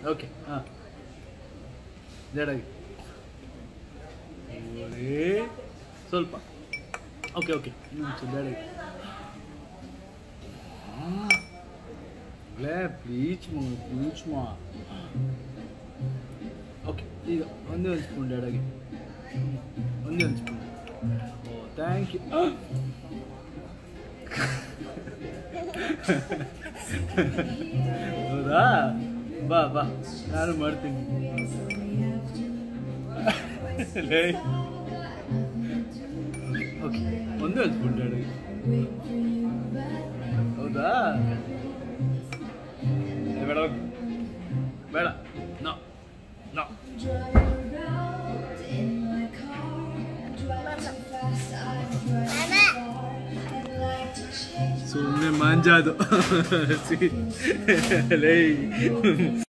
Okay ಹಾಂ ಜಡಾಗಿ ಓರೇ ಸ್ವಲ್ಪ okay okay ಇನ್ನೊಂದು ಜಡಾಗಿ ಲೇ ಪ್ಲೀಚ್ ಮಾ ಪ್ಲೀಚ್ ಮಾ ಓಕೆ ಈಗ ಒಂದೇ ಒಂದು ಸ್ಪೂನ್ ಎಡಗೆ ಒಂದೇ ಒಂದು ಸ್ಪೂನ್ ಓ ಥ್ಯಾಂಕ್ ಯು ಹೌದಾ ಬಾ ಬಾ ನಾನು ಮಾಡ್ತೀನಿ ಲೇ ಓಕೆ ಒಂದೇ ಒಂದು ಸ್ಪೂನ್ ಎಡಗೆ ಹೌದಾ ಏ, ಬೇಡ ಹೋಗು. ಬೇಡ ನೋ ನೋ ಸುಮ್ಮನೆ ಮಾಂಜಾದು ಲೇ